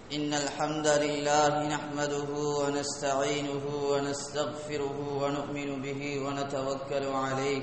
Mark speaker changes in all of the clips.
Speaker 1: إن الحمد لله نحمده ونستعينه ونستغفره ونؤمن به ونتوكل عليه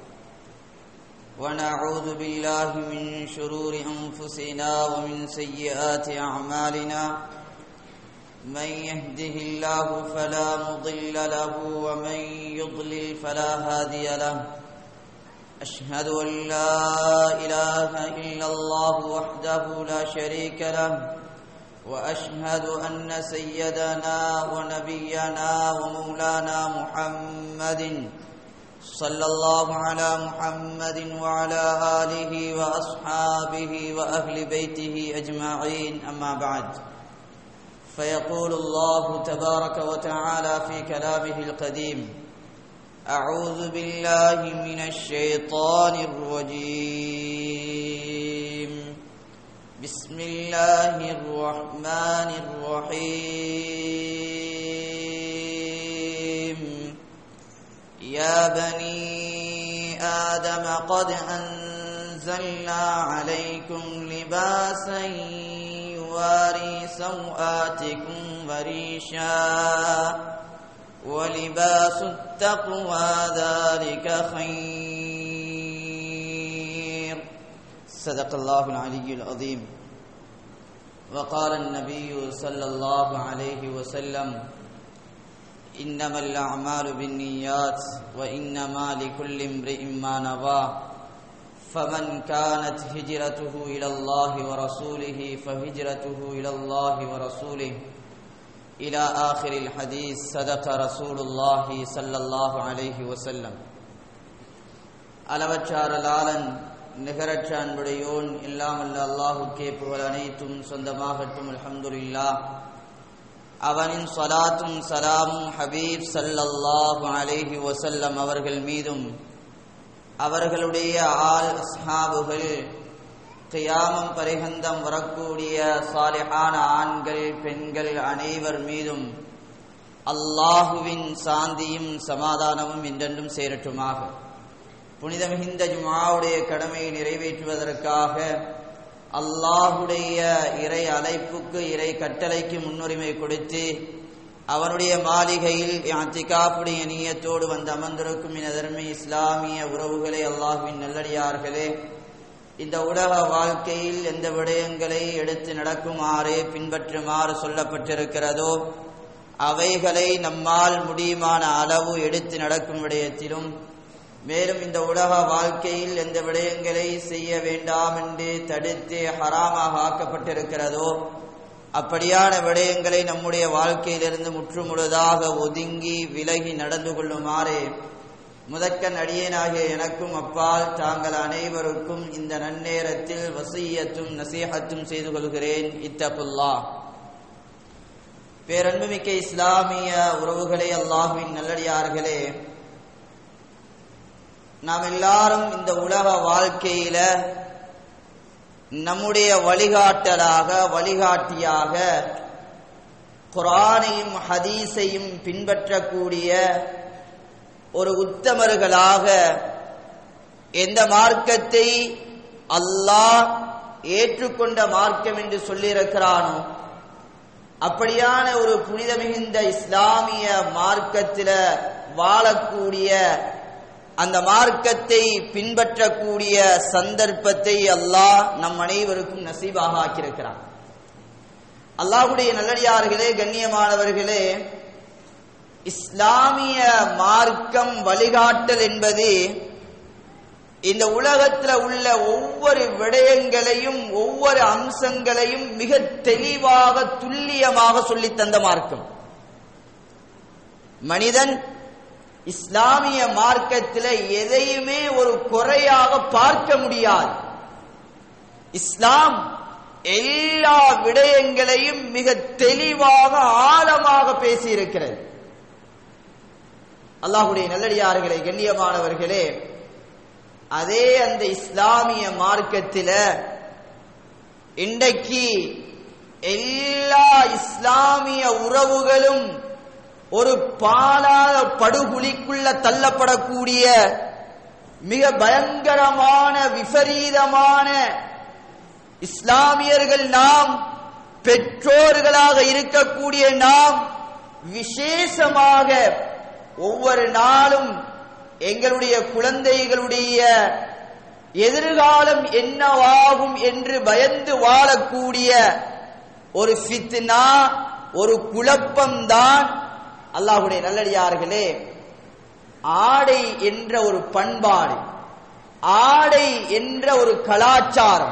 Speaker 1: ونعوذ بالله من شرور أنفسنا ومن سيئات أعمالنا من يهده الله فلا مضل له ومن يضلل فلا هادي له أشهد أن لا إله إلا الله وحده لا شريك له وأشهد أن سيدنا ونبينا ومولانا محمد صلى الله على محمد وعلى آله وأصحابه وأهل بيته أجمعين أما بعد فيقول الله تبارك وتعالى في كلامه القديم أعوذ بالله من الشيطان الرجيم بسم الله الرحمن الرحيم يا بني آدم قد أنزلنا عليكم لباسا يواري سوآتكم وريشا ولباس التقوى ذلك خير صدق الله العلي العظيم وقال النبي صلى الله عليه وسلم إنما الأعمال بالنيات وإنما لكل امرئ ما نوى فمن كانت هجرته إلى الله ورسوله فهجرته إلى الله ورسوله إلى آخر الحديث صدق رسول الله صلى الله عليه وسلم அளவற்றாரலாளன் நிகரற்ற அன்புடையோன் இல்லாமல்ல அல்லாஹுக்கே புகழ் அனைத்தும் சொந்தமாகட்டும் அல்ஹம்துலில்லா அவனின் சலாத்தும் சலாமும் ஹபீப் சல்லல்லாஹு அலைஹி வசல்லம் அவர்கள் மீதும் அவர்களுடைய ஆள் அஸ்ஹாபுகள் கியாமம் பரிகந்தம் வரக்கூடிய சாலிஹான ஆண்கள் பெண்கள் அனைவர் மீதும் அல்லாஹுவின் சாந்தியும் சமாதானமும் என்றென்றும் சேரட்டுமாக புனித மிகுந்த ஜுமாவுடைய கடமையை நிறைவேற்றுவதற்காக அல்லாஹுடைய இறை அழைப்புக்கு இறை கட்டளைக்கு முன்னுரிமை கொடுத்து அவனுடைய மாளிகையில் அத்திகாப்புடைய நீயத்தோடு வந்து அமர்ந்திருக்கும் எனதர்மை இஸ்லாமிய உறவுகளே அல்லாஹுவின் நல்லடியார்களே இந்த உலக வாழ்க்கையில் எந்த விடயங்களை எடுத்து நடக்குமாறு பின்பற்றுமாறு சொல்லப்பட்டிருக்கிறதோ அவைகளை நம்மால் முடியுமான அளவு எடுத்து நடக்கும் விடயத்திலும் மேலும் இந்த உலக வாழ்க்கையில் எந்த விடயங்களை செய்ய வேண்டாம் என்று தடுத்து ஹராமாக ஆக்கப்பட்டிருக்கிறதோ அப்படியான விடயங்களை நம்முடைய வாழ்க்கையிலிருந்து முற்றுமுழுதாக ஒதுங்கி விலகி நடந்து கொள்ளுமாறு முதற்கன் அடியேனாகிய எனக்கும் அப்பால் தாங்கள் அனைவருக்கும் இந்த நன்னேரத்தில் வசீயத்தும் நசீகத்தும் செய்து கொள்கிறேன் இத்தகுல்லா பேரன்புமிக்க இஸ்லாமிய உறவுகளே அல்லாஹுவின் நல்லடியார்களே நாம் எல்லாரும் இந்த உலக வாழ்க்கையில நம்முடைய வழிகாட்டலாக வழிகாட்டியாக குரானையும் ஹதீஸையும் பின்பற்றக்கூடிய ஒரு உத்தமர்களாக எந்த மார்க்கத்தை அல்லாஹ் ஏற்றுக்கொண்ட மார்க்கம் என்று சொல்லியிருக்கிறானோ அப்படியான ஒரு புனித மிகுந்த இஸ்லாமிய மார்க்கத்தில் வாழக்கூடிய அந்த மார்க்கத்தை பின்பற்றக்கூடிய சந்தர்ப்பத்தை அல்லாஹ் நம் அனைவருக்கும் நசீபாக ஆக்கியிருக்கிறான் அல்லாஹுடைய நல்லடியார்களே கண்ணியமானவர்களே இஸ்லாமிய மார்க்கம் வழிகாட்டல் என்பது இந்த உலகத்தில் உள்ள ஒவ்வொரு விடயங்களையும் ஒவ்வொரு அம்சங்களையும் மிக தெளிவாக துல்லியமாக சொல்லி தந்த மார்க்கம் மனிதன் இஸ்லாமிய மார்க்கத்தில் எதையுமே ஒரு குறையாக பார்க்க முடியாது இஸ்லாம் எல்லா விடயங்களையும் மிக தெளிவாக ஆழமாக பேசியிருக்கிறது அல்லாஹுடைய நல்லடியார்களே கண்ணியமானவர்களே அதே அந்த இஸ்லாமிய மார்க்கத்தில் இன்றைக்கு எல்லா இஸ்லாமிய உறவுகளும் ஒரு பாலாத படுகுழிக்குள்ள தள்ளப்படக்கூடிய மிக பயங்கரமான விபரீதமான இஸ்லாமியர்கள் நாம் பெற்றோர்களாக இருக்கக்கூடிய நாம் விசேஷமாக ஒவ்வொரு நாளும் எங்களுடைய குழந்தைகளுடைய எதிர்காலம் என்னவாகும் என்று பயந்து வாழக்கூடிய ஒரு ஃபித்னா ஒரு குழப்பம்தான் அல்லாஹுடைய நல்லடியார்களே ஆடை என்ற ஒரு பண்பாடு ஆடை என்ற ஒரு கலாச்சாரம்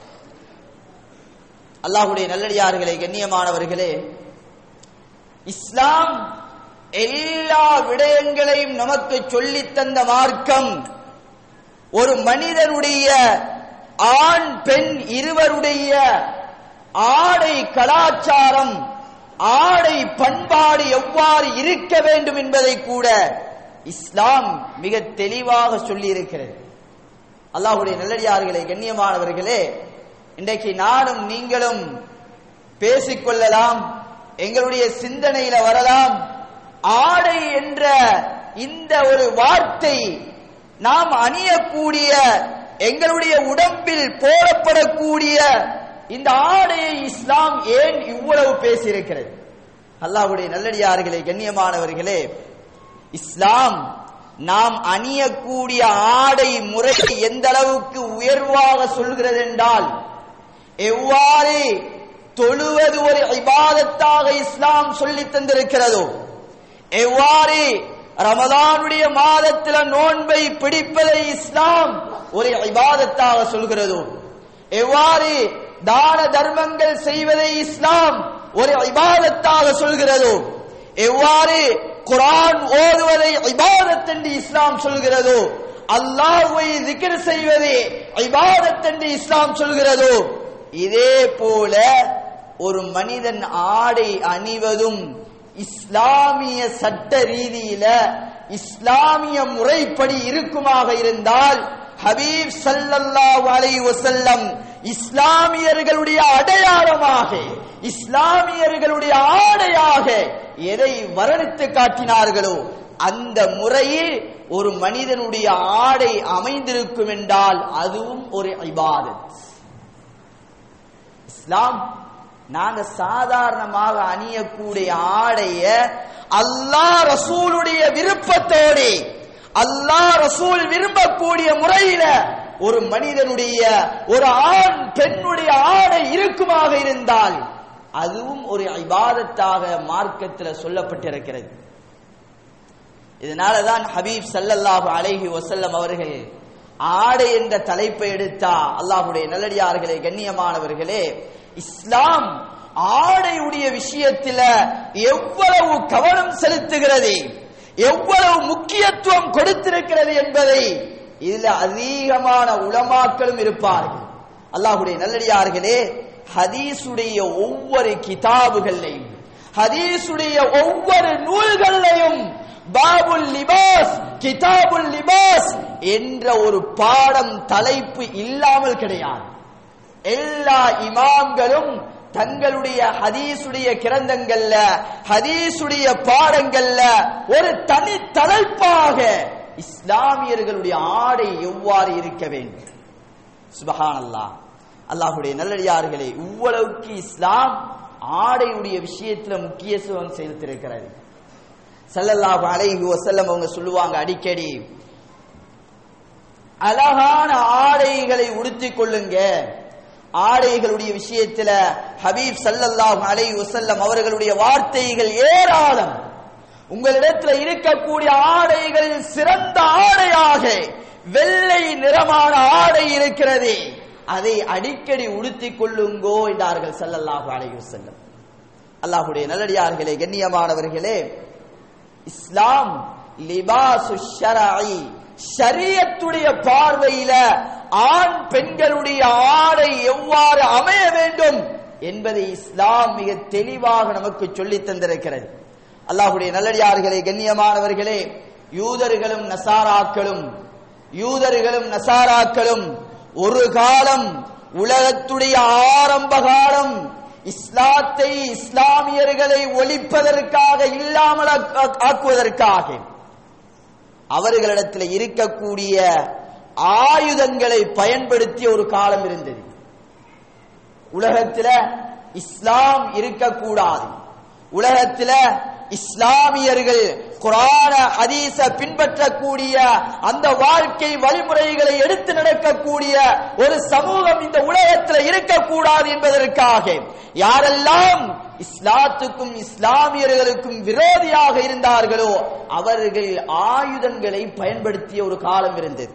Speaker 1: அல்லாஹுடைய நல்லடியார்களே கண்ணியமானவர்களே இஸ்லாம் எல்லா விடயங்களையும் நமக்கு சொல்லித் தந்த மார்க்கம் ஒரு மனிதனுடைய ஆண் பெண் இருவருடைய ஆடை கலாச்சாரம் ஆடை பண்பாடு எவ்வாறு இருக்க வேண்டும் என்பதை கூட இஸ்லாம் மிக தெளிவாக சொல்லி இருக்கிறது அல்லாஹுடைய நல்லடியார்களே கண்ணியமானவர்களே இன்றைக்கு நானும் நீங்களும் பேசிக்கொள்ளலாம் எங்களுடைய சிந்தனையில வரலாம் ஆடை என்ற இந்த ஒரு வார்த்தை நாம் அணியக்கூடிய எங்களுடைய உடம்பில் போடப்படக்கூடிய இந்த ஆடையை இஸ்லாம் ஏன் இவ்வளவு பேசியிருக்கிறது அல்லாஹ்வுடைய நல்லடியார்களே கண்ணியமானவர்களே இஸ்லாம் நாம் அணியக்கூடிய ஆடை முறை எந்த அளவுக்கு உயர்வாக சொல்கிறது என்றால் எவ்வாறு தொழுவது ஒரு இபாதத்தாக இஸ்லாம் சொல்லி தந்திருக்கிறதோ எவ்வாறு ரமதானுடைய மாதத்தில நோன்பை பிடிப்பதை இஸ்லாம் ஒரு இபாதத்தாக சொல்கிறதோ எவ்வாறு தான தர்மங்கள் செய்வதை இஸ்லாம் ஒரு இபாதத்தாக சொல்கிறதோ எவ்வாறு குரான் ஓதுவதை இபாதத் என்று இஸ்லாம் சொல்கிறதோ அல்லாஹ்வை திக்ர் செய்வதே இபாதத் என்று இஸ்லாம் சொல்கிறதோ இதே போல ஒரு மனிதன் ஆடை அணிவதும் இஸ்லாமிய சட்ட ரீதியில இஸ்லாமிய முறைப்படி இருக்குமாக இருந்தால் ஹபீப் ஸல்லல்லாஹு அலைஹி வஸல்லம் இஸ்லாமியர்களுடைய அடையாளமாக இஸ்லாமியர்களுடைய ஆடையாக எதை வர்ணித்து காட்டினார்களோ அந்த முறையில் ஒரு மனிதனுடைய ஆடை அமைந்திருக்கும் என்றால் அதுவும் ஒரு இபாதத் இஸ்லாம் நாங்க சாதாரணமாக அணியக்கூடிய ஆடைய அல்லாஹ் ரசூலுடைய விருப்பத்தோடு அல்லாஹ் ரசூல் விரும்பக்கூடிய முறையில ஒரு மனிதனுடைய ஒரு ஆண் பெண்ணுடைய ஆடை இருக்குமாக இருந்தால் அதுவும் ஒரு இபாதத்தாக மார்க்கத்தில் சொல்லப்பட்டிருக்கிறது இதனாலதான் ஹபீப் ஸல்லல்லாஹு அலைஹி வஸல்லம் அவர்கள் ஆடை என்ற தலைப்பை எடுத்தா அல்லாஹ்வுடைய நல்லடியார்களே கண்ணியமானவர்களே இஸ்லாம் ஆடையுடைய விஷயத்தில எவ்வளவு கவனம் செலுத்துகிறது எவ்வளவு முக்கியத்துவம் கொடுத்திருக்கிறது என்பதை இதுல அதிகமான உலமாக்களும் இருப்பார்கள் அல்லாஹ்வுடைய நல்லடியார்களே ஹதீஸுடைய ஒவ்வொரு கிதாபுகளையும் ஹதீஸுடைய ஒவ்வொரு நூல்களையும் பாபுல் லிபாஸ் கிதாபுல் லிபாஸ் என்ற ஒரு பாடம் தலைப்பு இல்லாமல் கிடையாது எல்லா இமாம்களும் தங்களுடைய ஹதீசுடைய கிரந்தங்கள்ல ஹதீசுடைய பாடங்கள்ல ஒரு தனி தலைப்பாக இஸ்லாமியர்களுடைய ஆடை எவ்வாறு இருக்க வேண்டும் சுபஹானல்லாஹ் அல்லாஹுடைய நல்லடியார்களே இவ்வளவுக்கு இஸ்லாம் ஆடையுடைய விஷயத்துல முக்கியத்துவம் செலுத்திருக்கிறது ஸல்லல்லாஹு அலைஹி வஸல்லம் அவங்க சொல்லுவாங்க அடிக்கடி அழகான ஆடைகளை உடுத்திக் கொள்ளுங்க ஆடைகளுடைய விஷயத்துல ஹபீப் ஸல்லல்லாஹு அலைஹி வஸல்லம் அவர்களுடைய வார்த்தைகள் ஏராளம் உங்களிடத்துல இருக்கக்கூடிய ஆடைகளில் சிறந்த ஆடையாக வெள்ளை நிறமான ஆடை இருக்கிறது அதை அடிக்கடி உடுத்திக் கொள்ளுங்கோ என்றார்கள் ஸல்லல்லாஹு அலைஹி வஸல்லம் அல்லாஹ்வுடைய நல்லடியார்களே கண்ணியமானவர்களே இஸ்லாம் லிபாசு ஷரஇ ஷரியத்துடைய பார்வையில ஆண் பெண்களுடைய ஆடை எவ்வாறு அமைய வேண்டும் என்பதை இஸ்லாம் மிக தெளிவாக நமக்கு சொல்லித் தந்திருக்கிறது அல்லாஹுடைய நல்லடியார்களே கண்ணியமானவர்களே யூதர்களும் நசாராக்களும் யூதர்களும் நசாராக்களும் ஒரு காலம் உலகத்துடைய ஆரம்ப காலம் இஸ்லாத்தை இஸ்லாமியர்களை ஒழிப்பதற்காக இல்லாமல் ஆக்க- ஆக்குவதற்காக அவர்களிடத்தில் இருக்கக்கூடிய ஆயுதங்களை பயன்படுத்திய ஒரு காலம் இருந்தது உலகத்தில் இஸ்லாம் இருக்கக்கூடாது உலகத்துல இஸ்லாமியர்கள் குரான ஹதீஸ பின்பற்றக்கூடிய அந்த வாழ்க்கை வழிமுறைகளை எடுத்து நடக்கக்கூடிய ஒரு சமூகம் இந்த உலகத்தில் இருக்கக்கூடாது என்பதற்காக யாரெல்லாம் இஸ்லாத்துக்கும் இஸ்லாமியர்களுக்கும் விரோதியாக இருந்தார்களோ அவர்கள் ஆயுதங்களை பயன்படுத்திய ஒரு காலம் இருந்தது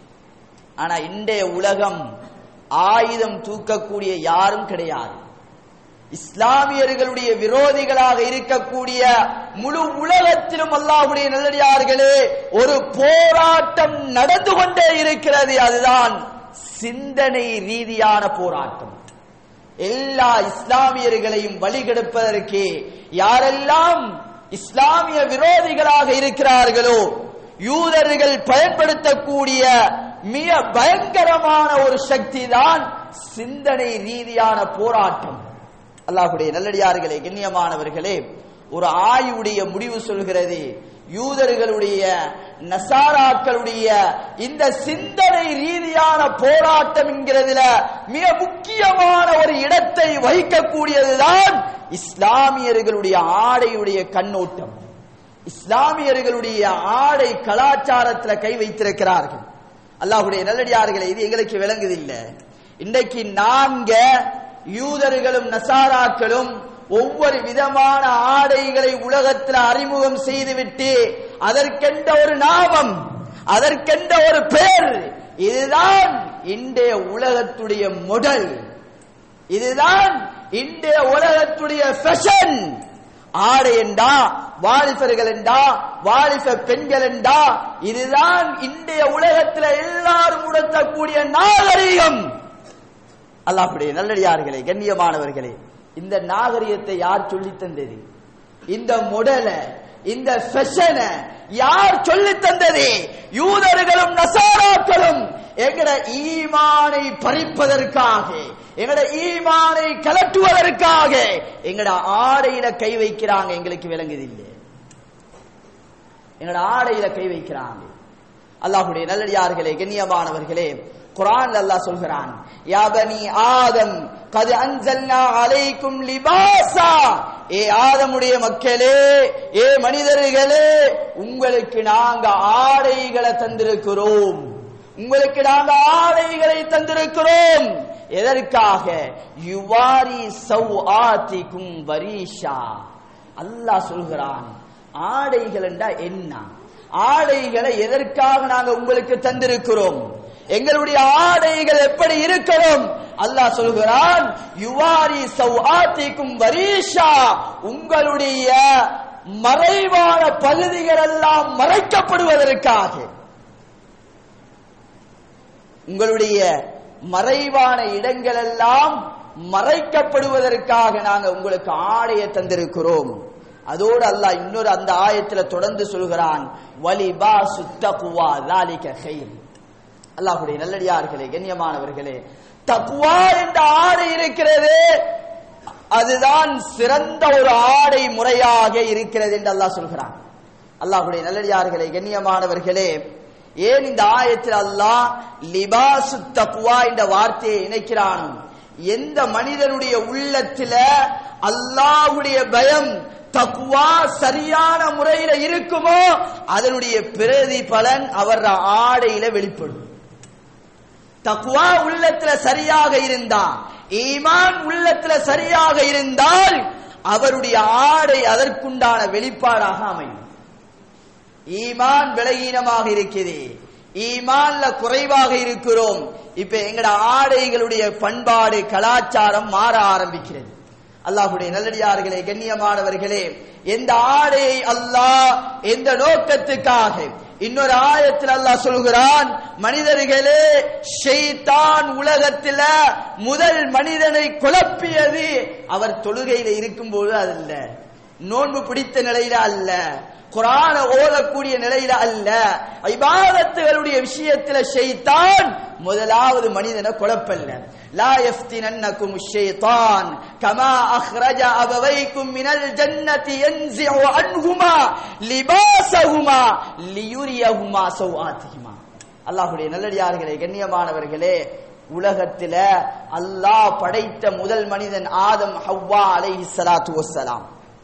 Speaker 1: ஆனா இன்றைய உலகம் ஆயுதம் தூக்கக்கூடிய யாரும் கிடையாது இஸ்லாமியர்களுடைய விரோதிகளாக இருக்கக்கூடிய முழு உலகத்திலும் அல்லாஹுடைய நல்லடியார்களே ஒரு போராட்டம் நடந்து கொண்டே இருக்கிறது அதுதான் சிந்தனை ரீதியான போராட்டம் எல்லா இஸ்லாமியர்களையும் வழிகெடுப்பதற்கு யாரெல்லாம் இஸ்லாமிய விரோதிகளாக இருக்கிறார்களோ யூதர்கள் பயன்படுத்தக்கூடிய மிக பயங்கரமான ஒரு சக்தி தான் சிந்தனை ரீதியான போராட்டம் அல்லாஹுடைய நல்லடியார்களே கண்ணியமானவர்களே ஒரு ஆய்வுடைய முடிவு சொல்கிறது யூதர்களுடைய நசாராக்களுடைய இந்த சிந்தனை ரீதியான போராட்டம் என்கிறதுல மிக முக்கியமான ஒரு இடத்தை வகிக்கக்கூடியதுதான் இஸ்லாமியர்களுடைய ஆடையுடைய கண்ணோட்டம் இஸ்லாமியர்களுடைய ஆடை கலாச்சாரத்துல கை வைத்திருக்கிறார்கள் அல்லாஹுடைய நல்லடியார்களே இது எங்களுக்கு விளங்குதில்லை இன்றைக்கு நாங்க யூதர்களும் நசாராக்களும் ஒவ்வொரு விதமான ஆடைகளை உலகத்தில் அறிமுகம் செய்துவிட்டு அதற்கென்ற ஒரு நாமம் அதற்கென்ற ஒரு பெயர் இதுதான் இன்றைய உலகத்துடைய முதல் இதுதான் இன்றைய உலகத்துடைய ஃபேஷன் ஆடை என்றா வாலிபர்கள் என்றா வாலிப பெண்கள் என்றா இதுதான் இன்றைய உலகத்தில் எல்லாரும் உணர்த்தக்கூடிய நாகரிகம் அல்லாஹ்வுடைய நல்லடியார்களே கண்ணியமானவர்களே இந்த நாகரிகத்தை யார் சொல்லி தந்தது இந்த முடல இந்த ஃபெஷனை யார் சொல்லி தந்தது யூதர்களும் நசாராக்களும் எங்கட ஈமானை பறிப்பதற்காக எங்கட ஈமானை கலட்டுவதற்காக எங்கட ஆடையில கை வைக்கிறாங்க எங்களுக்கு விளங்குதில்லை எங்கட ஆடையில கை வைக்கிறாங்க அல்லாஹுடைய நல்லடியார்களே கண்ணியமானவர்களே குரான் அல்லாஹ் சொல்கிறான் யா பனி ஆதம் கது அன்சல்னா அலைக்கும் லிபாசா ஏ ஆதமுடைய மக்களே ஏ மனிதர்களே உங்களுக்கு நாங்க ஆடைகளை தந்திருக்கிறோம் உங்களுக்கு நாங்க ஆடைகளை தந்திருக்கிறோம் எதற்காக யுவாரி சௌ ஆத்திக்கும் வரீஷா அல்லாஹ் சொல்கிறான் ஆடைகள் என்றா என்ன ஆடைகளை எதற்காக நாங்க உங்களுக்கு தந்திருக்கிறோம் எங்களுடைய ஆடைகள் எப்படி இருக்கணும் அல்லாஹ் சொல்கிறான் யுவாரி சௌஆத்திக்கும் வரீஷா உங்களுடைய மறைவான பகுதிகள் எல்லாம் மறைக்கப்படுவதற்காக உங்களுடைய மறைவான இடங்கள் எல்லாம் மறைக்கப்படுவதற்காக நாங்க உங்களுக்கு ஆடையை தந்திருக்கிறோம் அதோடு அல்லாஹ் இன்னொரு அந்த ஆயத்துல தொடர்ந்து சொல்கிறான் வலிபா சுத்தகுவா தாலிக கைர் அல்லாஹுடைய நல்லடியார்களே கண்ணியமானவர்களே தக்குவா என்ற ஆடை இருக்கிறது அதுதான் சிறந்த ஒரு ஆடை முறையாக இருக்கிறது என்று அல்லாஹ் சொல்கிறான் அல்லாஹுடைய நல்லடியார்களே கண்ணியமானவர்களே ஏன் இந்த ஆயத்தில் அல்லாஹ் லிபாசு தக்குவா என்ற வார்த்தையை இணைக்கிறானோ எந்த மனிதனுடைய உள்ளத்துல அல்லாஹ்வுடைய பயம் தக்குவா சரியான முறையில இருக்குமோ அதனுடைய பிரதிபலன் அவர் ஆடையில வெளிப்படும் தக்குவா உள்ளத்துல சரியாக இருந்தா ஈமான் உள்ளத்துல சரியாக இருந்தால் அவருடைய ஆடை அதற்குண்டான வெளிப்பாடாக அமையும் ஈமான் விலகீனமாக இருக்குது ஈமான்ல குறைவாக இருக்கிறோம் இப்ப எங்கட ஆடைகளுடைய பண்பாடு கலாச்சாரம் மாற ஆரம்பிக்கிறது அல்லாஹுடைய நல்லடியார்களே கண்ணியமானவர்களே எந்த ஆடையை அல்லாஹ் எந்த நோக்கத்துக்காக இன்னொரு ஆயத்தில் அல்லாஹ் சொல்கிறான் மனிதர்களே ஷெய்தான் உலகத்தில் முதல் மனிதனை குழப்பியது அவர் தொழுகையில இருக்கும்போது அல்ல நோன்பு பிடித்த நிலையில அல்ல குரான ஓதக்கூடிய நிலையில அல்ல இபாதத்துகளுடைய விஷயத்துல ஷைத்தான் முதலாவது மனிதனை குழப்பல்ல லா يفتننكم الشيطان كما اخرج ابويكم من الجنه ينزع عنهما لباسهما ليريهما سوآتهما அல்லாஹ்வுடைய நல்லடியார்களே கண்ணியமானவர்களே உலகத்தில அல்லாஹ் படைத்த முதல் மனிதன் ஆதம் ஹவ்வா அலைஹி ஸலாத்து வஸ்ஸலாம்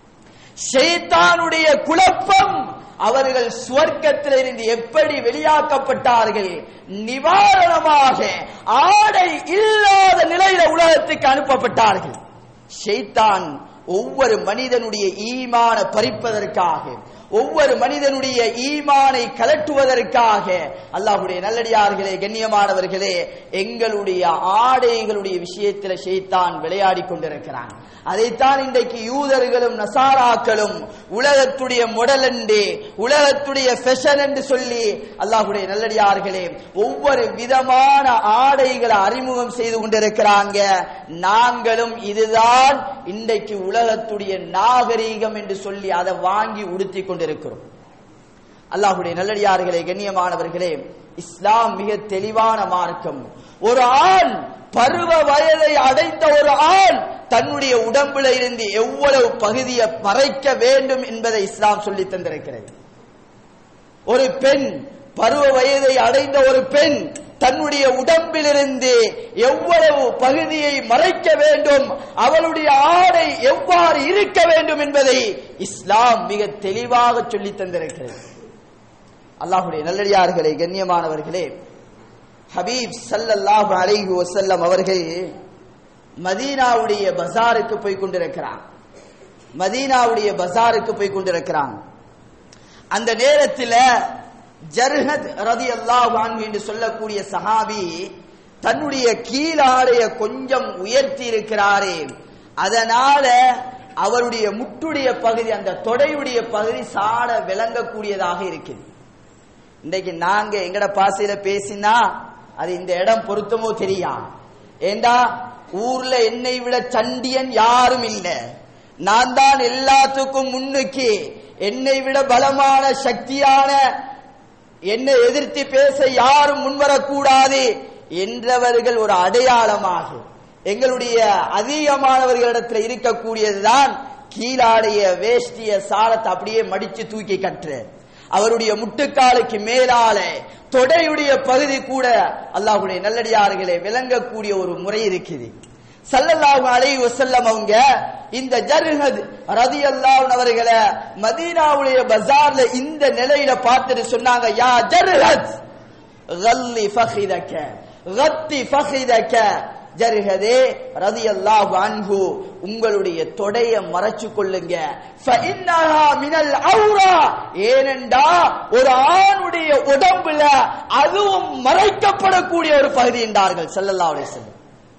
Speaker 1: ஷைத்தானுடைய குழப்பம் அவர்கள் சுவர்க்கத்திலிருந்து எப்படி வெளியாக்கப்பட்டார்கள் நிவாரணமாக ஆடை இல்லாத நிலையில உலகத்துக்கு அனுப்பப்பட்டார்கள் ஷைத்தான் ஒவ்வொரு மனிதனுடைய ஈமான பறிப்பதற்காக ஒவ்வொரு மனிதனுடைய ஈமானை கலட்டுவதற்காக அல்லாஹ்வுடைய நல்லடியார்களே கண்ணியமானவர்களே எங்களுடைய ஆடைகளுடைய விஷயத்தில் ஷைத்தான் விளையாடி கொண்டிருக்கிறான் அதைத்தான் இன்றைக்கு யூதர்களும் நசாராக்களும் உலகத்துடைய மொடல் என்று உலகத்துடைய ஃபெஷன் என்று சொல்லி அல்லாஹ்வுடைய நல்லடியார்களே ஒவ்வொரு விதமான ஆடைகளை அறிமுகம் செய்து கொண்டிருக்கிறாங்க நாங்களும் இதுதான் இன்றைக்கு உலகத்துடைய நாகரீகம் என்று சொல்லி அதை வாங்கி உடுத்தி கொண்டிருக்கிறோம் அல்லாஹுடைய நல்லடியார்களே கண்ணியமானவர்களே இஸ்லாம் மிக தெளிவான மார்க்கம் ஒரு ஆண் பருவ வயதை அடைந்த ஒரு ஆண் தன்னுடைய உடம்புல இருந்து எவ்வளவு பகுதியை மறைக்க வேண்டும் என்பதை இஸ்லாம் சொல்லி தந்திருக்கிறது ஒரு பெண் பருவ வயதை அடைந்த ஒரு பெண் தன்னுடைய உடம்பிலிருந்து எவ்வளவு பகுதியை மறைக்க வேண்டும் அவளுடைய ஆடை எவ்வாறு இருக்க வேண்டும் என்பதை இஸ்லாம் மிக தெளிவாக சொல்லி தந்திருக்கிறது அல்லாஹுடைய நல்லடியார்களே கண்ணியமானவர்களே ஹபீப் சல்லல்லாஹு அலைஹி வஸல்லம் அவர்கள் மதீனாவுடைய பஜாருக்கு போய் கொண்டிருக்கிறான் மதீனாவுடைய பஜாருக்கு போய் கொண்டிருக்கிறான் அந்த நேரத்தில் ஜர்ஹத் ரதி அல்லாஹ் என்று சொல்லக்கூடிய சஹாபி தன்னுடைய கீழாடைய கொஞ்சம் உயர்த்தி இருக்கிறாரே அதனால அவருடைய முட்டுடைய பகுதி அந்த தொடையுடைய பகுதி சாட விளங்கக்கூடியதாக இருக்குது இன்றைக்கு நாங்க எங்கட பாசையில பேசினா அது இந்த இடம் பொருத்தமோ தெரியா ஏண்டா ஊர்ல என்னை விட சண்டியன் யாரும் இல்ல நான் தான் எல்லாத்துக்கும் முன்னுக்கு என்னை விட பலமான சக்தியான என்னை எதிர்த்து பேச யாரும் முன்வரக்கூடாது என்றவர்கள் ஒரு அடையாளமாக எங்களுடைய அதிகமானவர்களிடத்தில் இருக்கக்கூடியதுதான் கீழாடைய வேஷ்டிய சாலத்தை அப்படியே மடிச்சு தூக்கி கட்டுற அவருடைய முட்டுக்காலுக்கு மேலால தொடையுடைய பகுதி கூட அல்லாஹுடைய நல்லடியார்களே விளங்கக்கூடிய ஒரு முறை இருக்குது சல்லல்லாஹு அலைஹி வஸல்லம் அவங்க இந்த ஜர்ஹத் ரதியல்லாஹு அவர்களை மதீனாவுடைய பஜார்ல இந்த நிலையில பார்த்துட்டு சொன்னாங்க யா ஜர்ஹத் கல்லி ஃபഖிதக கத்தி ஃபഖிதக ஜர்ஹதே ரதியல்லாஹு அன்ஹு உங்களுடைய தொடைய மறைச்சு கொள்ளுங்க ஃபஇன்னஹா மினல் ஔரா ஏனென்றா ஒரு ஆணுடைய உடம்புல அதுவும் மறைக்கப்படக்கூடிய ஒரு பகுதி என்றார்கள் ஸல்லல்லாஹு அலைஹி வஸல்லம்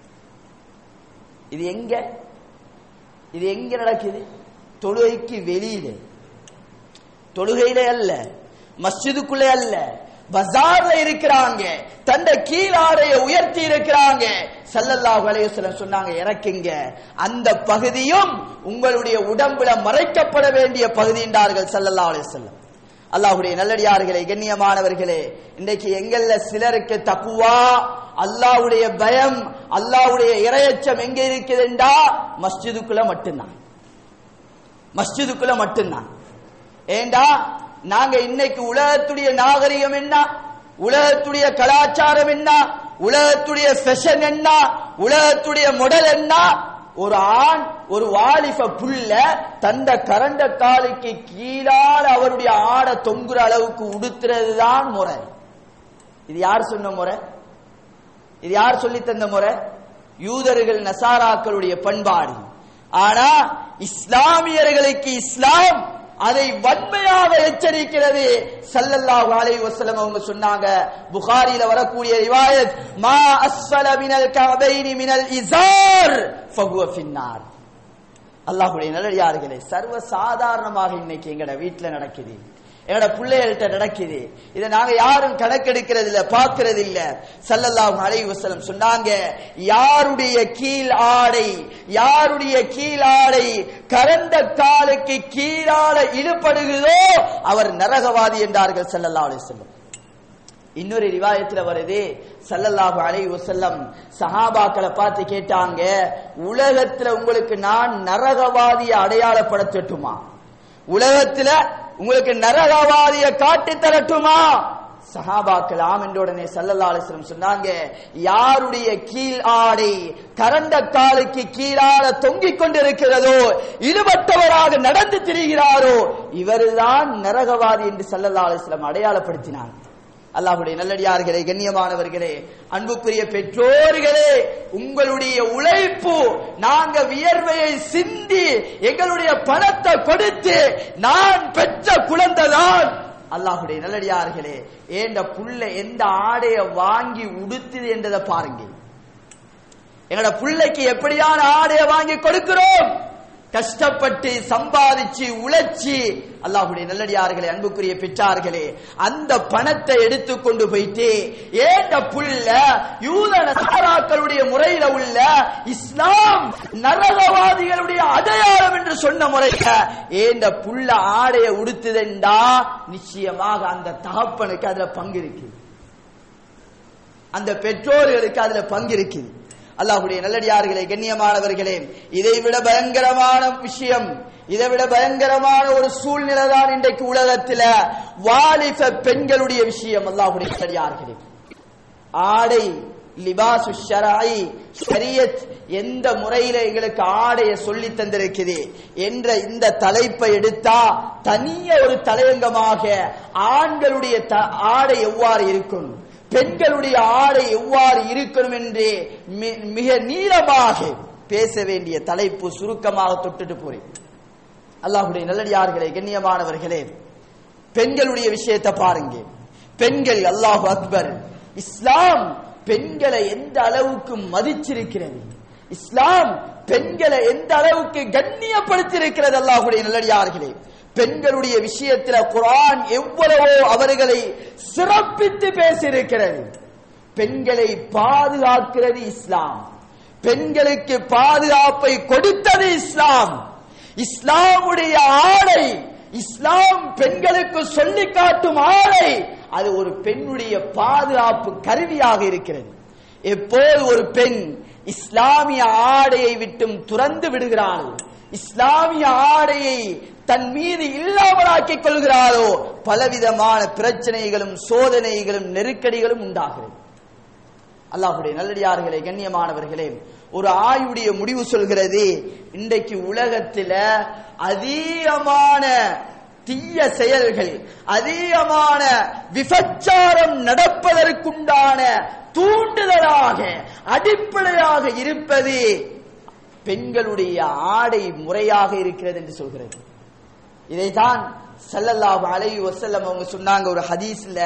Speaker 1: இது எங்க இது எங்க நடக்குது தொழுகைக்கு வெளியில தொழுகையில அல்ல மஸ்ஜிதுக்குள்ளே அல்ல பஜார்ல இருக்கிறாங்க தந்த கீழாடைய உயர்த்தி இருக்கிறாங்க சல்லல்லாஹு அலைஹி வஸல்லம் சொன்னாங்க இறக்குங்க அந்த பகுதியும் உங்களுடைய உடம்புல மறைக்கப்பட வேண்டிய பகுதி என்றார்கள் சல்லல்லாஹு அலைஹி வஸல்லம் அல்லாஹ்வுடைய நல்லடியார்களே கண்ணியமானவர்களே இன்றைக்கு எங்கள்ல சிலருக்கு தக்குவா அல்லாஹ்வுடைய பயம் அல்லாஹ்வுடைய இரையச்சம் எங்க இருக்குதுண்டா மஸ்ஜிதுக்குள்ள மட்டும்தான் மஸ்ஜிதுக்குள்ள மட்டும்தான் ஏண்டா நாங்க இன்னைக்கு உலகத்துடைய நாகரிகம் என்ன உலகத்துடைய கலாச்சாரம் என்ன உலகத்துடைய ஃபெஷன் என்ன உலகத்துடைய முடல் என்ன ஒரு ஆண் ஒரு வாலிப புள்ள தந்த கரண்ட காலுக்கு கீழால் அவருடைய ஆடை தொங்குற அளவுக்கு உடுத்துறது தான் முறை இது யார் சொன்ன முறை இது யார் சொல்லி தந்த முறை யூதர்கள் நசாராக்களுடைய பண்பாடு ஆனா இஸ்லாமியர்களுக்கு இஸ்லாம் அதை வன்மையாக எச்சரிக்கிறது சல்லல்லாஹு அலைஹி வஸல்லம் அவங்க சொன்னாங்க புகாரில வரக்கூடிய ரிவாயத் மா அஸ்ஃபல மினல் கபைனி மினல் இஸார் ஃபஹுவ ஃபின்னார் அல்லாஹ்வுடைய நல்லடியார்களே சர்வ சாதாரணமாக இன்னைக்கு எங்கட வீட்டுல நடக்குது எங்கட பிள்ளைகள்கிட்ட நடக்குது இதை நாங்க யாரும் கணக்கெடுக்கிறது இல்ல பாக்குறது இல்ல சல்லல்லாஹு அலைஹி வஸல்லம் சொன்னாங்க யாருடைய கீழ் ஆடை யாருடைய கீழ் ஆடை கரந்த காலுக்கு கீழால இழுபடுகிறதோ அவர் நரகவாதி என்றார்கள் சல்லல்லாஹு அலைஹி வஸல்லம் இன்னொரு ரிவாயத்துல வருது சல்லல்லாஹு அலைஹி வஸல்லம் சஹாபாக்களை பார்த்து கேட்டாங்க உலகத்துல உங்களுக்கு நான் நரகவாதியை அடையாளப்படுத்தட்டுமா உலகத்துல உங்களுக்கு நரகவாதிய காட்டி தரட்டுமா சஹாபாக்கள் ஆம் என்ற உடனே சல்லல்லா அலிஸ்லம் சொன்னாங்க யாருடைய கீழ் ஆடை கரண்ட காலுக்கு கீழால தொங்கிக் கொண்டிருக்கிறதோ இழுபட்டவராக நடந்து திரிகிறாரோ இவர்தான் நரகவாதி என்று சல்லல்லா அலிஸ்லம் அடையாளப்படுத்தினார் அல்லாஹுடைய நல்லடியார்களே கண்ணியமானவர்களே அன்புக்குரிய பெற்றோர்களே உங்களுடைய உழைப்பு நாங்க வியர்வையை சிந்தி எங்களுடைய பணத்தை கொடுத்து நான் பெற்ற குழந்தைதான் அல்லாஹுடைய நல்லடியார்களே ஏண்ட புள்ள எந்த ஆடைய வாங்கி உடுத்துது என்றதை பாருங்க எங்களோட பிள்ளைக்கு எப்படியான ஆடைய வாங்கி கொடுக்கிறோம் கஷ்டப்பட்டு சம்பாதிச்சு உழைச்சி அல்லாஹுடைய நல்லடியார்களே அன்புக்குரிய பெற்றார்களே அந்த பணத்தை எடுத்து கொண்டு போயிட்டு ஏண்ட புள்ள யூத நசாராக்களுடைய முறையில உள்ள இஸ்லாம் நரகவாதிகளுடைய அடையாளம் என்று சொன்ன முறையில ஏண்ட புள்ள ஆடைய உடுத்துதெண்டா நிச்சயமாக அந்த தகப்பனுக்கு அதுல பங்கு இருக்கு அந்த பெற்றோர்களுக்கு அதுல பங்கு இருக்குது அல்லாஹுடைய நல்லடியார்களே கண்ணியமானவர்களே இதை விட பயங்கரமான விஷயம் இதை விட பயங்கரமான ஒரு சூழ்நிலை தான் இன்றைக்கு உலகத்துல வாலிப பெண்களுடைய விஷயம் அல்லாஹுடைய நல்லடியார்களே ஆடை லிபாசு ஷராய் ஷரியத் எந்த முறையில எங்களுக்கு ஆடைய சொல்லி தந்திருக்குது என்ற இந்த தலைப்பை எடுத்தா தனிய ஒரு தலையங்கமாக ஆண்களுடைய த- ஆடை எவ்வாறு இருக்கும் பெண்களுடைய ஆடை எவ்வாறு இருக்கணும் என்று மி- மிக நீளமாக பேச வேண்டிய தலைப்பு சுருக்கமாக தொட்டுட்டு போறேன் அல்லாஹுடைய நல்லடியார்களே கண்ணியமானவர்களே பெண்களுடைய விஷயத்தை பாருங்க பெண்கள் அல்லாஹ் அக்பர் இஸ்லாம் பெண்களை எந்த அளவுக்கு மதிச்சிருக்கிறது இஸ்லாம் பெண்களை எந்த அளவுக்கு கண்ணியப்படுத்தியிருக்கிறது அல்லாஹுடைய நல்லடியார்களே பெண்களுடைய விஷயத்தில் குர்ஆன் எவ்வளவோ அவர்களை சிறப்பித்து பேசியிருக்கிறது பெண்களை பாதுகாக்கிறது இஸ்லாம் பெண்களுக்கு பாதுகாப்பை கொடுத்தது இஸ்லாம் இஸ்லாமுடைய ஆடை இஸ்லாம் பெண்களுக்கு சொல்லி காட்டும் ஆடை அது ஒரு பெண்ணுடைய பாதுகாப்பு கருவியாக இருக்கிறது எப்போது ஒரு பெண் இஸ்லாமிய ஆடையை விட்டும் துறந்து விடுகிறாள் இஸ்லாமிய ஆடையை தன் மீது இல்லாமலாக்கிக் கொள்கிறாளோ பலவிதமான பிரச்சனைகளும் சோதனைகளும் நெருக்கடிகளும் உண்டாகிறது அல்லாஹுடைய நல்லடியார்களே கண்ணியமானவர்களே ஒரு ஆயுடைய முடிவு சொல்கிறது இன்றைக்கு உலகத்துல அதிகமான தீய செயல்கள் அதிகமான விபச்சாரம் நடப்பதற்குண்டான தூண்டுதலாக அடிப்படையாக இருப்பது பெண்களுடைய ஆடை முறையாக இருக்கிறது என்று சொல்கிறது இதைதான் ஸல்லல்லாஹு அலைஹி வஸல்லம் அவங்க சொன்னாங்க ஒரு ஹதீஸ்ல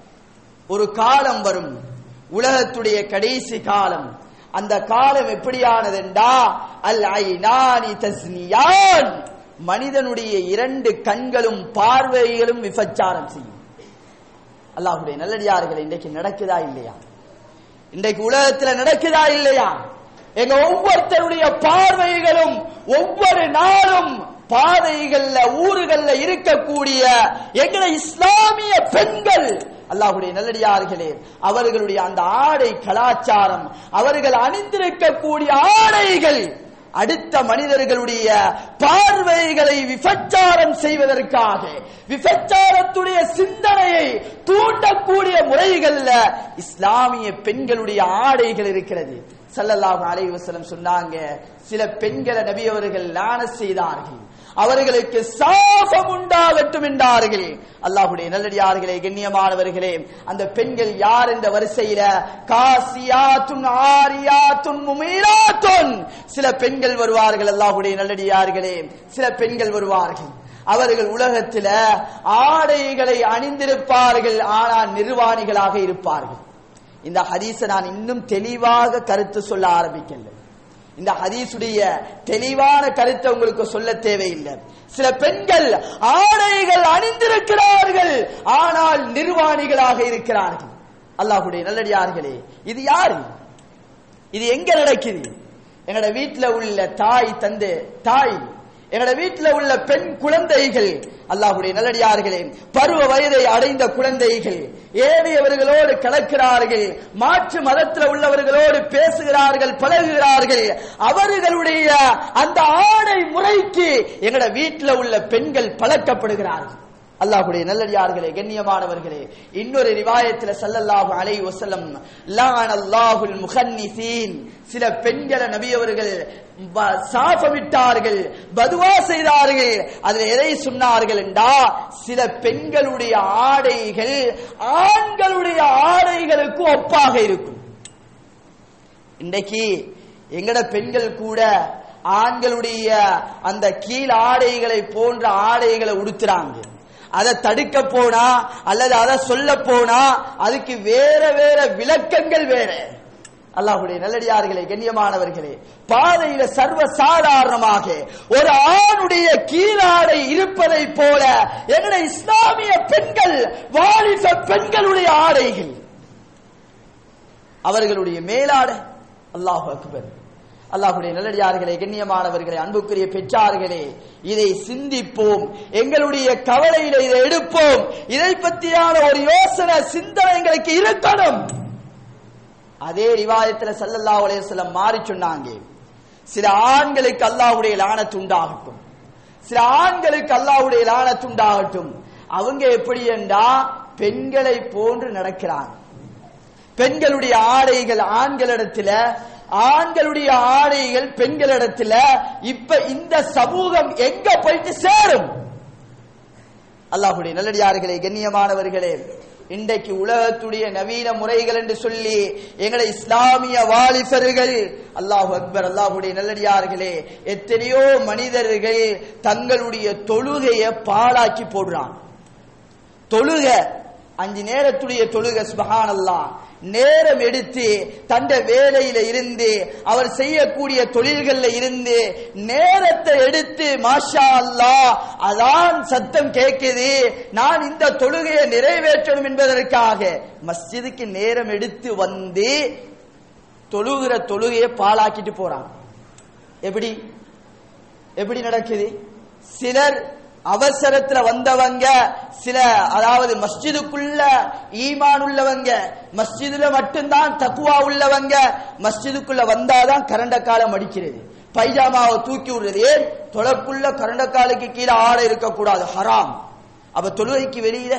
Speaker 1: ஒரு காலம் வரும் உலகத்துடைய கடைசி காலம் அந்த காலம் எப்படியானதென்றா அல் ஐநானி தஸ்னியான் மனிதனுடைய இரண்டு கண்களும் பார்வைகளும் விபச்சாரம் செய்யும் அல்லாஹ்வுடைய நல்லடியார்கள் இன்றைக்கு நடக்குதா இல்லையா இன்றைக்கு உலகத்துல நடக்குதா இல்லையா எங்க ஒவ்வொருத்தருடைய பார்வைகளும் ஒவ்வொரு நாளும் பாதைகள்ல ஊர்கள்ல இருக்கக்கூடிய எங்களை இஸ்லாமிய பெண்கள் அல்லாஹ்வுடைய நல்லடியார்களே அவர்களுடைய அந்த ஆடை கலாச்சாரம் அவர்கள் அணிந்திருக்கக்கூடிய ஆடைகள் அடுத்த மனிதர்களுடைய பார்வைகளை விபச்சாரம் செய்வதற்காக விபச்சாரத்துடைய சிந்தனையை தூண்டக்கூடிய முறைகள்ல இஸ்லாமிய பெண்களுடைய ஆடைகள் இருக்கிறது ஸல்லல்லாஹு அலைஹி வஸல்லம் சொன்னாங்க சில பெண்களை நபி அவர்கள் லான செய்தார்கள் அவர்களுக்கு சாபம் உண்டாகட்டும் என்றார்கள் அல்லாஹ்வுடைய நல்லடியார்களே கண்ணியமானவர்களே அந்த பெண்கள் யார் என்ற வரிசையில காசியாத்துன் ஆரியாத்துன் முமீராத்துன் சில பெண்கள் வருவார்கள் அல்லாஹ்வுடைய நல்லடியார்களே சில பெண்கள் வருவார்கள் அவர்கள் உலகத்தில ஆடைகளை அணிந்திருப்பார்கள் ஆனால் நிர்வாணிகளாக இருப்பார்கள் இந்த ஹதீஸை நான் இன்னும் தெளிவாக கருத்து சொல்ல ஆரம்பிக்கல இந்த ஹதீஸுடைய தெளிவான கருத்தை உங்களுக்கு சொல்ல தேவையில்லை சில பெண்கள் ஆடைகள் அணிந்திருக்கிறார்கள் ஆனால் நிர்வாணிகளாக இருக்கிறார்கள் அல்லாஹ்வுடைய நல்லடியார்களே இது யாரு இது எங்க நடக்குது எங்கட வீட்டுல உள்ள தாய் தந்து தாய் எங்கட வீட்டுல உள்ள பெண் குழந்தைகள் அல்லாஹ்வுடைய நல்லடியார்களே பருவ வயதை அடைந்த குழந்தைகள் ஏழையவர்களோடு கலக்கிறார்கள் மாற்று மதத்தில் உள்ளவர்களோடு பேசுகிறார்கள் பழகுகிறார்கள் அவர்களுடைய அந்த ஆடை முறைக்கு எங்கட வீட்டுல உள்ள பெண்கள் பழக்கப்படுகிறார்கள் அல்லாஹ்வுடைய நல்லடியார்களே கண்ணியமானவர்களே இன்னொரு ரிவாயத்துல ஸல்லல்லாஹு அலைஹி வஸல்லம் லான அல்லாஹுல் முகன்னிசீன் சில பெண்களை நபி அவர்கள் ப- சாபமிட்டார்கள் பதுவா செய்தார்கள் அதுல எதை சொன்னார்கள் என்றா சில பெண்களுடைய ஆடைகள் ஆண்களுடைய ஆடைகளுக்கு ஒப்பாக இருக்கும் இன்றைக்கு எங்கட பெண்கள் கூட ஆண்களுடைய அந்த கீழ் ஆடைகளை போன்ற ஆடைகளை உடுத்துறாங்க அதை தடுக்க போனா அல்லது அதை சொல்ல போனா அதுக்கு வேற வேற விளக்கங்கள் வேற அல்லாஹ்வுடைய நல்லடியார்களே கண்ணியமானவர்களே பாதையில சர்வ சாதாரணமாக ஒரு ஆணுடைய கீழாடை இருப்பதை போல எங்கட இஸ்லாமிய பெண்கள் வாலிப பெண்களுடைய ஆடைகள் அவர்களுடைய மேலாட அல்லாஹ் அக்பர் அல்லாஹுடைய நல்லடியார்களே கண்ணியமானவர்களே அன்புக்குரிய பெற்றார்களே இதை சிந்திப்போம் எங்களுடைய கவலையில இதை எடுப்போம் இதை பற்றியான ஒரு யோசனை சிந்தனை எங்களுக்கு இருக்கணும் அதே ரிவாயத்துல ஸல்லல்லாஹு அலைஹி வஸல்லம் மாறி சொன்னாங்க சில ஆண்களுக்கு அல்லாஹ்வுடைய லானத்து உண்டாகட்டும் சில ஆண்களுக்கு அல்லாஹ்வுடைய லானத்து உண்டாகட்டும் அவங்க எப்படி என்றா பெண்களை போன்று நடக்கிறாங்க பெண்களுடைய ஆடைகள் ஆண்களிடத்துல ஆண்களுடைய ஆடைகள் பெண்களிடத்துல இப்ப இந்த சமூகம் எங்க போயிட்டு சேரும் அல்லாஹுடைய நல்லடியார்களே கண்ணியமானவர்களே இன்றைக்கு உலகத்துடைய நவீன முறைகள் என்று சொல்லி எங்களை இஸ்லாமிய வாலிபர்கள் அல்லாஹ் அக்பர் அல்லாஹுடைய நல்லடியார்களே எத்தனையோ மனிதர்கள் தங்களுடைய தொழுகையை பாழாக்கி போடுறான் தொழுக அஞ்சு நேரத்துடைய தொழுக சுபஹான் அல்லாஹ் நேரம் எடுத்து தந்த வேலையில இருந்து அவர் செய்யக்கூடிய தொழில்கள்ல இருந்து நேரத்தை எடுத்து மாஷா அல்லாஹ் அதான் சத்தம் கேட்குது நான் இந்த தொழுகையை நிறைவேற்றணும் என்பதற்காக மஸ்ஜிதுக்கு நேரம் எடுத்து வந்து தொழுகிற தொழுகையை பாழாக்கிட்டு போறான் எப்படி எப்படி நடக்குது சிலர் அவசரத்துல வந்தவங்க சில அதாவது மஸ்ஜிதுக்குள்ள ஈமான் உள்ளவங்க மஸ்ஜிதுல மட்டும்தான் தக்குவா உள்ளவங்க மஸ்ஜிதுக்குள்ள வந்தாதான் கரண்ட காலம் அடிக்கிறது பைஜாமாவை தூக்கி விடுறது ஏன் தொலைக்குள்ள கரண்ட காலுக்கு கீழே ஆடை இருக்கக்கூடாது ஹராம் அப்ப தொழுகைக்கு வெளியில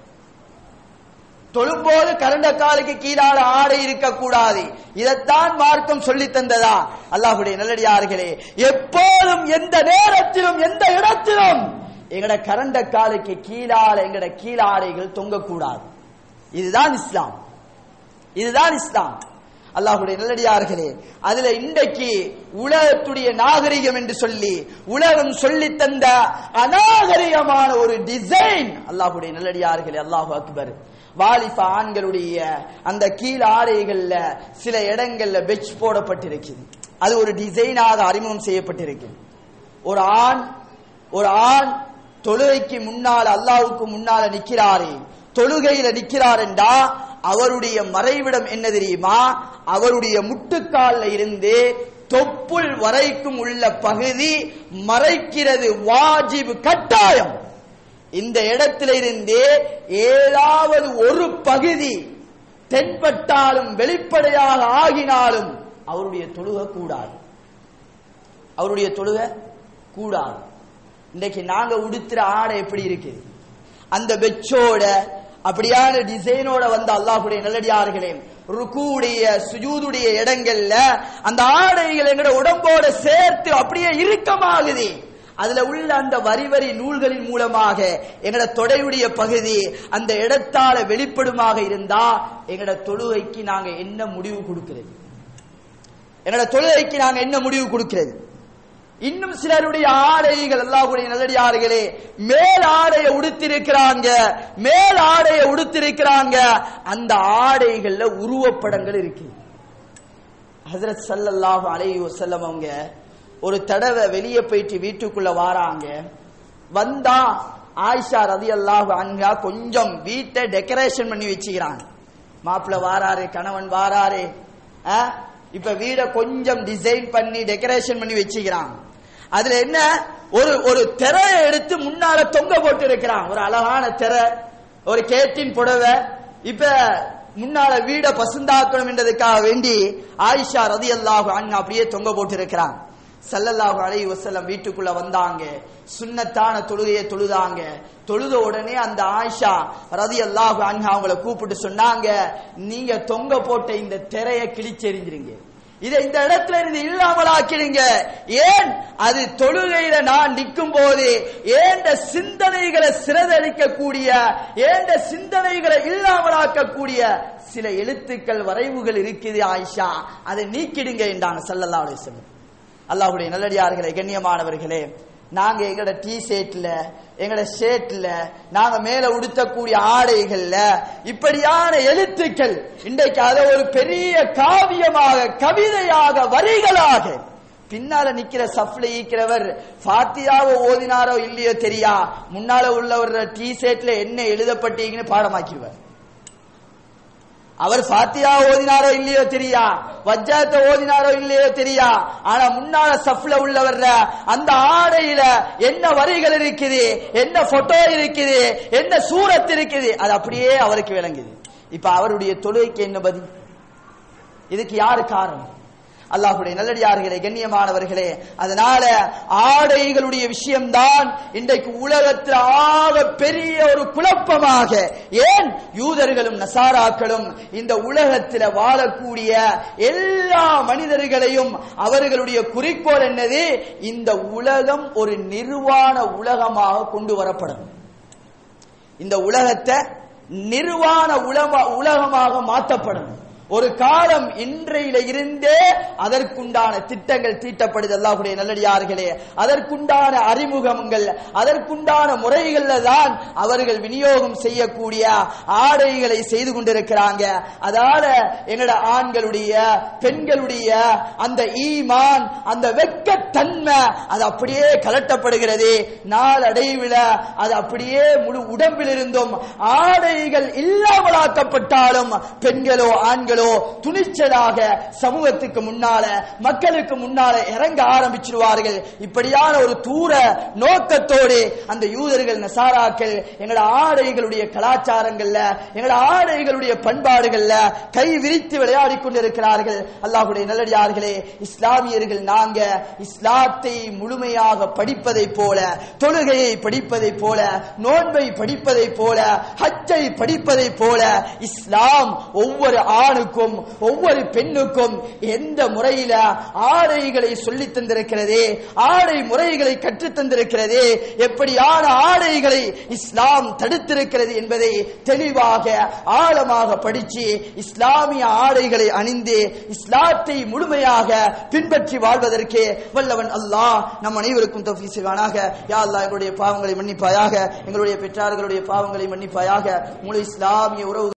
Speaker 1: தொழும்போது கரண்ட காலுக்கு கீழான ஆடை இருக்கக்கூடாது இதைத்தான் மார்க்கம் சொல்லி தந்ததா அல்லாஹுடைய நல்லடியார்களே எப்போதும் எந்த நேரத்திலும் எந்த இடத்திலும் எங்கட கரண்ட காலுக்கு கீழால எங்கட கீழாடைகள் தொங்கக்கூடாது இதுதான் இஸ்லாம் இதுதான் இஸ்லாம் அல்லாஹுடைய நல்லடியார்களே அதுல இன்றைக்கு உலகத்துடைய நாகரிகம் என்று சொல்லி உலகம் சொல்லி தந்த அநாகரிகமான ஒரு டிசைன் அல்லாஹுடைய நல்லடியார்களே அல்லாஹு அக்பர் வாலிப ஆண்களுடைய அந்த கீழ் ஆடைகள்ல சில இடங்கள்ல பெச் போடப்பட்டிருக்குது அது ஒரு டிசைனாக அறிமுகம் செய்யப்பட்டிருக்குது ஒரு ஆண் ஒரு ஆண் தொழுகைக்கு முன்னால அல்லாஹ்வுக்கு முன்னால நிக்கிறாரே தொழுகையில நிக்கிறார் என்றா அவருடைய மறைவிடம் என்ன தெரியுமா அவருடைய முட்டுக்கால்ல இருந்து தொப்புள் வரைக்கும் உள்ள பகுதி மறைக்கிறது வாஜிப் கட்டாயம் இந்த இடத்தில இருந்து ஏதாவது ஒரு பகுதி தென்பட்டாலும் வெளிப்படையாக ஆகினாலும் அவருடைய தொழுகை கூடாது அவருடைய தொழுகை கூடாது இன்னைக்கு நாங்க உடுத்துற ஆடை எப்படி இருக்கு அந்த பெச்சோட அப்படியான டிசைனோட வந்த அல்லாஹுடைய நல்லடியார்களே ருக்குடைய சுஜூதுடைய இடங்கள்ல அந்த ஆடைகள் எங்கட உடம்போட சேர்த்து அப்படியே இறுக்கமாகுது அதுல உள்ள அந்த வரி வரி நூல்களின் மூலமாக எங்கட தொடையுடைய பகுதி அந்த இடத்தால வெளிப்படுமாக இருந்தா எங்கட தொழுகைக்கு நாங்க என்ன முடிவு கொடுக்கிறது எங்கட தொழுகைக்கு நாங்க என்ன முடிவு கொடுக்கிறது இன்னும் சிலருடைய ஆடைகள் அல்லாஹ்வுடைய நல்லடியார்களே மேல் ஆடையை உடுத்திருக்கிறாங்க மேல் ஆடையை உடுத்திருக்கிறாங்க அந்த ஆடைகள்ல உருவப்படங்கள் இருக்கு ஹசரத் ஸல்லல்லாஹு அலைஹி வஸல்லம் அவங்க ஒரு தடவை வெளியே போயிட்டு வீட்டுக்குள்ள வாராங்க வந்தா ஆயிஷா ரதியல்லாஹு அன்ஹா கொஞ்சம் வீட்டை டெக்கரேஷன் பண்ணி வச்சுக்கிறாங்க மாப்பிள்ள வாராரு கணவன் வாராரு ஆ? இப்ப வீட கொஞ்சம் டிசைன் பண்ணி டெக்கரேஷன் பண்ணி வச்சுக்கிறாங்க அதுல என்ன ஒரு ஒரு திரையை எடுத்து முன்னால தொங்க போட்டு இருக்கிறான் ஒரு அழகான திரை ஒரு கேட்டின் புடவை இப்ப முன்னால வீட பசுந்தாக்கணும் என்றதுக்காக வேண்டி ஆயிஷா ரதி அல்லாஹு அப்படியே தொங்க போட்டு இருக்கிறான் ஸல்லல்லாஹு அலைஹி வஸல்லம் வீட்டுக்குள்ள வந்தாங்க சுன்னத்தான தொழுகையை தொழுதாங்க தொழுத உடனே அந்த ஆயிஷா ரலியல்லாஹு அன்ஹா அவங்கள கூப்பிட்டு சொன்னாங்க நீங்க தொங்க போட்ட இந்த திரையை கிழிச்செறிஞ்சிருங்க இதை இந்த இடத்துல இருந்து இல்லாமல் ஆக்கிடுங்க ஏன் அது தொழுகையில நான் நிற்கும் போது ஏண்ட சிந்தனைகளை சிறதளிக்கக்கூடிய ஏண்ட சிந்தனைகளை இல்லாமலாக்கக்கூடிய சில எழுத்துக்கள் வரைவுகள் இருக்குது ஆயிஷா அதை நீக்கிடுங்க என்றாங்க ஸல்லல்லாஹு அலைஹி வஸல்லம் அல்லாஹ்வுடைய நல்லடியார்களே கண்ணியமானவர்களே நாங்க எங்கட டி ஷர்ட்ல எங்கட ஷர்ட்ல நாங்க மேல உடுத்தக்கூடிய ஆடைகள்ல இப்படியான எழுத்துக்கள் இன்றைக்கு அதை ஒரு பெரிய காவியமாக கவிதையாக வரிகளாக பின்னால நிக்கிற சப்ல ஈக்கிறவர் ஃபாத்தியாவை ஓதினாரோ இல்லையோ தெரியா முன்னால உள்ளவர் டி ஷர்ட்ல என்ன எழுதப்பட்டீங்கன்னு பாடமாக்கிடுவார் அவர் ஃபாத்தியா ஓதினாரோ இல்லையோ தெரியா வஜ்ஜாத்தை ஓதினாரோ இல்லையோ தெரியா ஆனா முன்னால சஃப்ல உள்ளவர் அந்த ஆடையில என்ன வரிகள் இருக்குது என்ன போட்டோ இருக்குது என்ன சூரத் இருக்குது அது அப்படியே அவருக்கு விளங்குது இப்ப அவருடைய தொழுகைக்கு என்ன பதில் இதுக்கு யாரு காரணம் அல்லாஹுடைய நல்லடியார்களே கண்ணியமானவர்களே அதனால ஆடைகளுடைய விஷயம்தான் இன்றைக்கு உலகத்தில் ஆக பெரிய ஒரு குழப்பமாக ஏன் யூதர்களும் நசாராக்களும் இந்த உலகத்தில் வாழக்கூடிய எல்லா மனிதர்களையும் அவர்களுடைய குறிக்கோள் என்னது இந்த உலகம் ஒரு நிர்வாண உலகமாக கொண்டு வரப்படும் இந்த உலகத்தை நிர்வாண உலக உலகமாக மாற்றப்படும் ஒரு காலம் இன்றையில இருந்தே அதற்குண்டான திட்டங்கள் தீட்டப்படுது அல்லாஹுடைய நல்லடியார்களே அதற்குண்டான அறிமுகங்கள் அதற்குண்டான முறைகள்ல தான் அவர்கள் விநியோகம் செய்யக்கூடிய ஆடைகளை செய்து கொண்டிருக்கிறாங்க அதால எங்களோட ஆண்களுடைய பெண்களுடைய அந்த ஈமான் அந்த வெக்கத்தன்மை அது அப்படியே கலட்டப்படுகிறது நாளடைவில் அது அப்படியே முழு உடம்பிலிருந்தும் ஆடைகள் இல்லாமலாக்கப்பட்டாலும் பெண்களோ ஆண்களோ துணிச்சலாக சமூகத்துக்கு முன்னால மக்களுக்கு முன்னால இறங்க ஆரம்பிச்சிருவார்கள் இப்படியான ஒரு தூர நோக்கத்தோடு அந்த யூதர்கள் நசாராக்கள் எங்களோட ஆடைகளுடைய கலாச்சாரங்கள்ல எங்களோட ஆடைகளுடைய பண்பாடுகள்ல கை விரித்து விளையாடி கொண்டிருக்கிறார்கள் அல்லாஹுடைய நல்லடியார்களே இஸ்லாமியர்கள் நாங்க இஸ்லாத்தை முழுமையாக படிப்பதை போல தொழுகையை படிப்பதை போல நோன்பை படிப்பதை போல ஹஜ்ஜை படிப்பதை போல இஸ்லாம் ஒவ்வொரு ஆணுக்கும் ஒவ்வொரு பெண்ணுக்கும் எந்த முறையில ஆடைகளை சொல்லி தந்திருக்கிறது ஆடை முறைகளை கற்றுத் தந்திருக்கிறது எப்படியான ஆடைகளை இஸ்லாம் தடுத்திருக்கிறது என்பதை தெளிவாக ஆழமாக படிச்சு இஸ்லாமிய ஆடைகளை அணிந்து இஸ்லாத்தை முழுமையாக பின்பற்றி வாழ்வதற்கு வல்லவன் அல்லாஹ் நம் அனைவருக்கும் தௌஃபீ செய்வானாக யா அல்லாஹ் எங்களுடைய பாவங்களை மன்னிப்பாயாக எங்களுடைய பெற்றார்களுடைய பாவங்களை மன்னிப்பாயாக முழு இஸ்லாமிய உறவு